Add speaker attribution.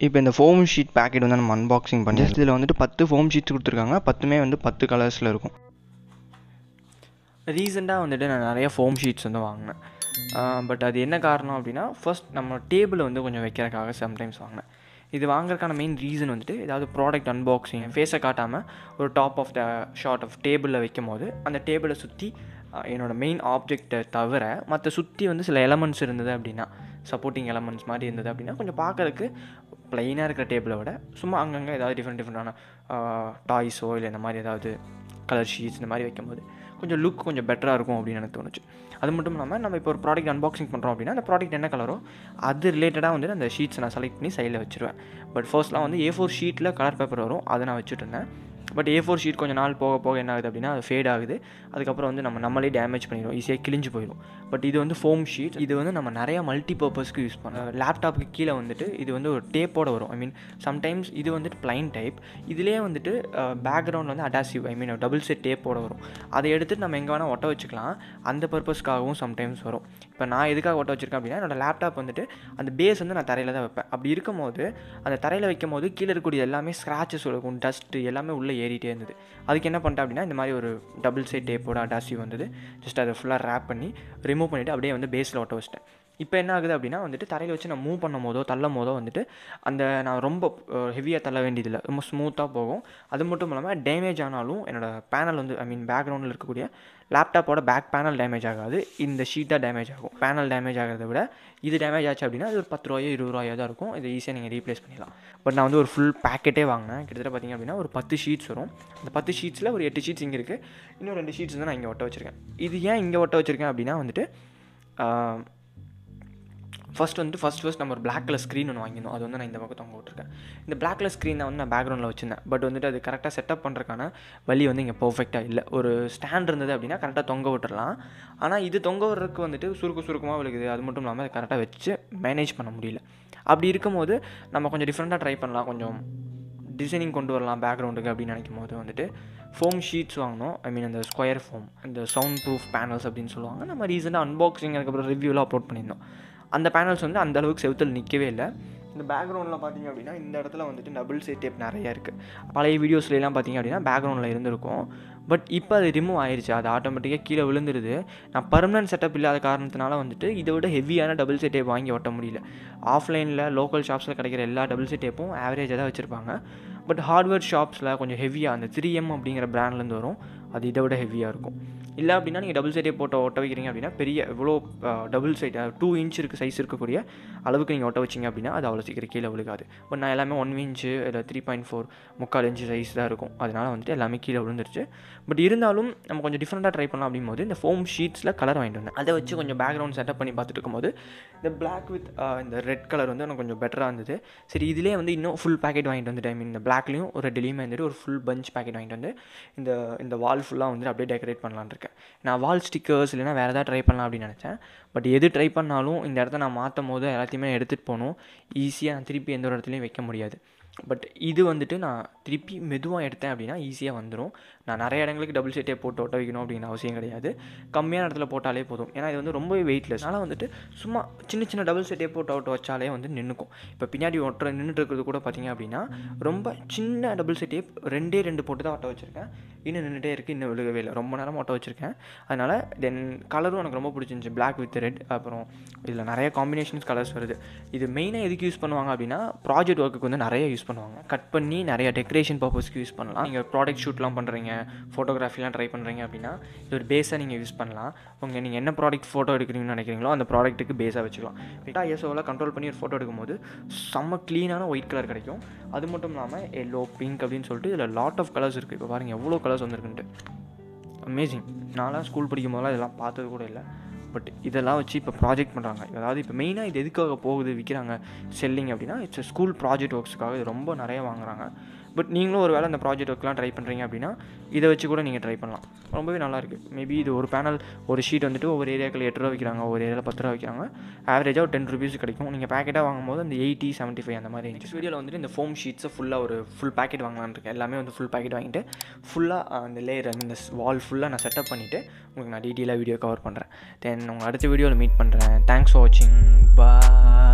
Speaker 1: இப்போ இந்த foam sheet packet வந்து நம்ம அன்பாக்சிங் பண்ணி இதில் வந்துட்டு பத்து ஃபோம் ஷீட்ஸ் கொடுத்துருக்காங்க பத்துமே வந்து பத்து கலர்ஸில் இருக்கும் ரீசெண்டாக வந்துட்டு நான் நிறைய ஃபோம் ஷீட்ஸ் வந்து வாங்கினேன் பட் அது என்ன காரணம் அப்படின்னா ஃபர்ஸ்ட் நம்ம டேபிளை வந்து கொஞ்சம் வைக்கிறதுக்காக சம்டைம்ஸ் வாங்கினேன் இது வாங்குறதுக்கான மெயின் ரீசன் வந்துட்டு ஏதாவது ப்ராடக்ட் அன்பாக்சிங் ஃபேஸை காட்டாமல் ஒரு top of the shot of டேபிளில் வைக்கும் போது அந்த டேபிளை சுற்றி என்னோடய மெயின் ஆப்ஜெக்டை தவிர மற்ற சுற்றி வந்து சில எலமெண்ட்ஸ் இருந்தது அப்படின்னா சப்போர்ட்டிங் எலமெண்ட்ஸ் மாதிரி இருந்தது அப்படின்னா கொஞ்சம் பார்க்கறதுக்கு ப்ளைனாக இருக்கிற டேபிளை விட சும்மா அங்கங்கே ஏதாவது டிஃப்ரெண்ட் டிஃப்ரெண்டான டாய்ஸோ இல்லை இந்த மாதிரி ஏதாவது கலர் ஷீட்ஸ் இந்த மாதிரி வைக்கும்போது கொஞ்சம் லுக் கொஞ்சம் பெட்டராக இருக்கும் அப்படின்னு எனக்கு தோணுச்சு அது மட்டும் இல்லாமல் நம்ம இப்போ ஒரு ப்ராடக்ட் அன்பாக்சிங் பண்ணுறோம் அப்படின்னா அந்த ப்ராடக்ட் என்ன கலரோ அது ரிலேட்டடாக வந்து அந்த ஷீட்ஸ் நான் செலக்ட் பண்ணி சைடில் வச்சுருவேன் பட் ஃபர்ஸ்ட்லாம் வந்து ஏ ஃபோர் ஷீட்டில் கலர் பேப்பர் வரும் அதை நான் வச்சுட்டு இருந்தேன் பட் ஏ ஃபோர் ஷீட் கொஞ்சம் நாள் போக போக என்ன ஆகுது அப்படின்னா அது ஃபேட் ஆகுது அதுக்கப்புறம் வந்து நம்ம நம்மளே டேமேஜ் பண்ணிடும் ஈஸியாக கிழிஞ்சு போயிடும் பட் இது வந்து ஃபோம் ஷீட் இது வந்து நம்ம நிறைய மல்டி பர்பஸ்க்கு யூஸ் பண்ணோம் லேப்டாப்புக்கு கீழே வந்துட்டு இது வந்து ஒரு டேப்போட வரும் ஐ மீன் சம்டைம்ஸ் இது வந்துட்டு பிளைன் டைப் இதுலேயே வந்துட்டு பேக்ரவுண்ட் வந்து அட்டாசிவ் ஐ மீன் டபுள் செட் டேப்போட வரும் அதை எடுத்துட்டு நம்ம எங்கே வேணால் ஒட்ட வச்சுக்கலாம் அந்த பர்பஸ்க்காகவும் சம்டைம்ஸ் வரும் இப்போ நான் எதுக்காக ஒட்ட வச்சிருக்கேன் அப்படின்னா என்னோட லேப்டாப் வந்துட்டு அந்த பேஸ் வந்து நான் தரையில் தான் வைப்பேன் அப்படி இருக்கும்போது அந்த தரையில் வைக்கும் போது கீழே இருக்கக்கூடிய எல்லாமே ஸ்க்ராச்சஸ் இருக்கும் டஸ்ட்டு எல்லாமே உள்ளே ஏறிட்டே இருந்தது அதுக்கு என்ன பண்ணிட்டேன் அப்படின்னா இந்த மாதிரி ஒரு டபுள் சைட் டேப்போட அடாசிவ் வந்தது ஜஸ்ட் அதை ஃபுல்லாக ரேப் பண்ணி ரிமூவ் பண்ணிவிட்டு அப்படியே வந்து பேஸில் ஒட்ட வச்சிட்டேன் இப்போ என்ன ஆகுது அப்படின்னா வந்துட்டு தரையில் வச்சு நான் மூவ் பண்ணும் போதோ தள்ளும் போதோ வந்துட்டு அந்த நான் ரொம்ப ஹெவியாக தள்ள வேண்டியதில்லை ரொம்ப ஸ்மூத்தாக போகும் அது மட்டும் இல்லாமல் டேமேஜ் ஆனாலும் என்னோடய பேனல் வந்து ஐ மீன் பேக்ரவுண்டில் இருக்கக்கூடிய லேப்டாப்போட பேக் பேனல் டேமேஜ் ஆகாது இந்த ஷீட்டாக டேமேஜ் ஆகும் பேனல் டேமேஜ் ஆகிறத விட இது டேமேஜ் ஆச்சு அப்படின்னா அது ஒரு பத்து ரூபாயோ இருபது ரூபாயோ தான் இருக்கும் இதை ஈஸியாக நீங்கள் ரீப்ளேஸ் பண்ணிடலாம் பட் நான் வந்து ஒரு ஃபுல் பேக்கெட்டே வாங்கினேன் கிட்டத்தட்ட பார்த்திங்க அப்படின்னா ஒரு பத்து ஷீட்ஸ் வரும் அந்த பத்து ஷீட்ஸில் ஒரு எட்டு ஷீட்ஸ் இங்கே இருக்குது இன்னும் ரெண்டு ஷீட்ஸ் வந்து நான் இங்கே ஒட்ட வச்சுருக்கேன் இது ஏன் இங்கே ஒட்ட வச்சுருக்கேன் அப்படின்னா வந்துட்டு ஃபஸ்ட் வந்துட்டு ஃபஸ்ட் ஃபஸ்ட் நம்ம ஒரு பிளாக் கலர் ஸ்க்ரீன் ஒன்று வாங்கியிருந்தோம் அது வந்து நான் இந்த பக்கம் தொங்க விட்டுருக்கேன் இந்த பிளாக் கலர் ஸ்க்ரீன் தான் வந்து நான் பேக்ரவுண்டில் வச்சிருந்தேன் பட் வந்துட்டு அது கரெக்டாக செட்டப் பண்ணுறதுக்கான வழி வந்து இங்கே பர்ஃபெக்டாக இல்லை ஒரு ஸ்டாண்ட் இருந்தது அப்படின்னா கரெக்டாக தொங்க விட்டுறலாம் ஆனால் இது தொங்க விடுறதுக்கு வந்துட்டு சுருக்கு சுருக்கமாக விழுகுது அது மட்டும் இல்லாமல் அதை கரெக்டாக வச்சு மேனேஜ் பண்ண முடியல அப்படி இருக்கும்போது நம்ம கொஞ்சம் டிஃப்ரெண்ட்டாக ட்ரை பண்ணலாம் கொஞ்சம் டிசைனிங் கொண்டு வரலாம் பேக்ரவுண்டுக்கு அப்படின்னு நினைக்கும் போது வந்துட்டு ஃபோம் ஷீட்ஸ் வாங்கினோம் ஐ மீன் அந்த ஸ்கொயர் ஃபோம் இந்த சவுண்ட் ப்ரூஃப் பேனல்ஸ் அப்படின்னு சொல்லுவாங்க நம்ம ரீசெண்டாக அன்பாக்சிங் அதுக்கப்புறம் ரிவ்யூலாம் அப்லோட் பண்ணியிருந்தோம் அந்த பேனல்ஸ் வந்து அந்த அளவுக்கு செவுத்தில் நிற்கவே இல்லை இந்த பேக்ரவுண்டில் பார்த்தீங்க அப்படின்னா இந்த இடத்துல வந்துட்டு டபுள் சைட் டேப் நிறையா இருக்குது பழைய வீடியோஸ்லாம் பார்த்தீங்க அப்படின்னா பேக்ரவுண்டில் இருந்திருக்கும் பட் இப்போ அது ரிமூவ் ஆயிடுச்சு அது ஆட்டோமேட்டிக்காக கீழே விழுந்துருது நான் பர்மனன்ட் செட்டப் இல்லாத காரணத்தினால வந்துட்டு இதை விட ஹெவியான டபுள் செட் டேப் வாங்கி ஒட்ட முடியல ஆஃப்லைனில் லோக்கல் ஷாப்ஸில் கிடைக்கிற எல்லா டபுள் செட் டேப்பும் ஆவரேஜாக தான் வச்சுருப்பாங்க பட் ஹார்ட்வேர் ஷாப்ஸில் கொஞ்சம் ஹெவியாக அந்த த்ரீ எம் அப்படிங்கிற பிராண்ட்லேருந்து வரும் அது இதை விட ஹெவியாக இருக்கும் இல்லை அப்படின்னா நீங்கள் டபுள் சைடே போட்டு ஒட்ட வைக்கிறீங்க அப்படின்னா பெரிய எவ்வளோ டபுள் சைட் டூ இன்ச் இருக்குது சைஸ் இருக்கக்கூடிய அளவுக்கு நீங்கள் ஒட்ட வச்சிங்க அப்படின்னா அது அவ்வளோ சீக்கிரம் கீழே விழுகாது பட் நான் எல்லாமே ஒன் இன்ச்சு இல்லை த்ரீ பாயிண்ட் ஃபோர் முக்கால் இன்ச்சு சைஸ் தான் இருக்கும் அதனால் வந்துட்டு எல்லாமே கீழே விழுந்துருச்சு பட் இருந்தாலும் நம்ம கொஞ்சம் டிஃப்ரெண்ட்டாக ட்ரை பண்ணலாம் அப்படிங்கும்போது இந்த ஃபோம் ஷீட்ஸில் கலர் வாங்கிட்டு வந்தேன் அதை வச்சு கொஞ்சம் பேக்ரவுண்ட் செட்டப் பண்ணி பார்த்துட்டு இருக்கும்போது இந்த பிளாக் வித் இந்த ரெட் கலர் வந்து எனக்கு கொஞ்சம் பெட்டராக இருந்தது சரி இதிலே வந்து இன்னும் ஃபுல் பேக்கெட் வாங்கிட்டு வந்துட்டு ஐ மீன் இந்த பிளாக்லேயும் ஒரு ரெட்லேயுமே வந்துட்டு ஒரு ஃபுல் பஞ்ச் பேக்கெட் வாங்கிட்டு வந்து இந்த இந்த வால் ஃபுல்லாக வந்துட்டு அப்படியே டெக்கரேட் பண்ணலான்னு இருக்கேன் நான் வால் ஸ்டிக்கர்ஸ் இல்லைனா வேறு எதாவது ட்ரை பண்ணலாம் அப்படின்னு நினச்சேன் பட் எது ட்ரை பண்ணாலும் இந்த இடத்த நான் மாற்றும் போது எல்லாத்தையுமே எடுத்துகிட்டு போகணும் ஈஸியாக நான் திருப்பி எந்த ஒரு இடத்துலையும் வைக்க முடியாது பட் இது வந்துட்டு நான் திருப்பி மெதுவாக எடுத்தேன் அப்படின்னா ஈஸியாக வந்துடும் நான் நிறைய இடங்களுக்கு டபுள் செட்டே போட்டு ஒட்ட வைக்கணும் அப்படிங்கிற அவசியம் கிடையாது கம்மியான இடத்துல போட்டாலே போதும் ஏன்னா இது வந்து ரொம்பவே வெயிட்லெஸ் அதனால் வந்துட்டு சும்மா சின்ன சின்ன டபுள் செட்டே போட்டு ஒட்ட வச்சாலே வந்து நின்றுக்கும் இப்போ பின்னாடி ஒட்டுற நின்றுட்டு இருக்கிறது கூட பார்த்தீங்க அப்படின்னா ரொம்ப சின்ன டபுள் செட்டே ரெண்டே ரெண்டு போட்டு தான் ஒட்ட வச்சுருக்கேன் இன்னும் நின்றுட்டே இருக்குது இன்னும் விழுகவே இல்லை ரொம்ப நேரம் ஒட்ட வச்சுருக்கேன் அதனால் தென் கலரும் எனக்கு ரொம்ப பிடிச்சிருந்துச்சி பிளாக் வித் ரெட் அப்புறம் இதில் நிறைய காம்பினேஷன்ஸ் கலர்ஸ் வருது இது மெயினாக எதுக்கு யூஸ் பண்ணுவாங்க அப்படின்னா ப்ராஜெக்ட் ஒர்க்குக்கு வந்து நிறைய யூஸ் பண்ணுவாங்க கட் பண்ணி நிறைய டெக்கரேஷன் பர்பஸ்க்கு யூஸ் பண்ணலாம் நீங்கள் ப்ராடக்ட் ஷூட்லாம் பண்ணுறீங்க ஃபோட்டோகிராஃபிலாம் ட்ரை பண்ணுறீங்க அப்படின்னா இது ஒரு பேஸாக நீங்கள் யூஸ் பண்ணலாம் உங்கள் நீங்கள் என்ன ப்ராடக்ட் ஃபோட்டோ எடுக்கிறீங்கன்னு நினைக்கிறீங்களோ அந்த ப்ராடக்ட்டுக்கு பேஸாக வச்சுக்கலாம் விட்டா ஐஎஸ்ஓவில் கண்ட்ரோல் பண்ணி ஒரு ஃபோட்டோ எடுக்கும்போது செம்ம க்ளீனான ஒயிட் கலர் கிடைக்கும் அது மட்டும் இல்லாமல் எல்லோ பிங்க் அப்படின்னு சொல்லிட்டு இதில் லாட் ஆஃப் கலர்ஸ் இருக்குது இப்போ பாருங்கள் எவ்வளோ கலர்ஸ் வந்திருக்குன்ட்டு அமேசிங் நான்லாம் ஸ்கூல் படிக்கும் போதெல்லாம் இதெல்லாம் பார்த்தது கூட இல்லை பட் இதெல்லாம் வச்சு இப்போ ப்ராஜெக்ட் பண்ணுறாங்க அதாவது இப்போ மெயினாக இது எதுக்காக போகுது விற்கிறாங்க செல்லிங் அப்படின்னா இட்ஸ் ஸ்கூல் ப்ராஜெக்ட் ஒர்க்ஸுக்காக இது ரொம்ப நிறைய வாங்குறாங்க பட் நீங்களும் ஒரு வேளை அந்த ப்ராஜெக்ட் ஒர்க்லாம் ட்ரை பண்ணுறீங்க அப்படின்னா இதை வச்சு கூட நீங்கள் ட்ரை பண்ணலாம் ரொம்பவே நல்லாயிருக்கு மேபி இது ஒரு பேனல் ஒரு ஷீட் வந்துட்டு ஒவ்வொரு ஏரியாக்கள் எட்டு ரூபா விற்கிறாங்க ஒரு ஏரியாவில் பத்து ரூபா விற்கிறாங்க ஆவரேஜாக ஒரு டென் ருபீஸ் கிடைக்கும் நீங்கள் பேக்கெட்டாக வாங்கும்போது அந்த எயிட்டி செவன்ட்டி ஃபைவ் அந்த மாதிரி நெக்ஸ்ட் வீடியோவில் வந்துட்டு இந்த ஃபோம் ஷீட்ஸை ஃபுல்லாக ஒரு ஃபுல் பேக்கெட் வாங்கலான்னு இருக்கேன் எல்லாமே வந்து ஃபுல் பேக்கெட் வாங்கிட்டு ஃபுல்லாக அந்த லேயர் இந்த வால் ஃபுல்லாக நான் செட்டப் பண்ணிவிட்டு உங்களுக்கு நான் டீட்டெயிலாக வீடியோ கவர் பண்ணுறேன் தென் உங்கள் அடுத்த வீடியோவில் மீட் பண்ணுறேன் தேங்க்ஸ் ஃபார் வாட்சிங் பா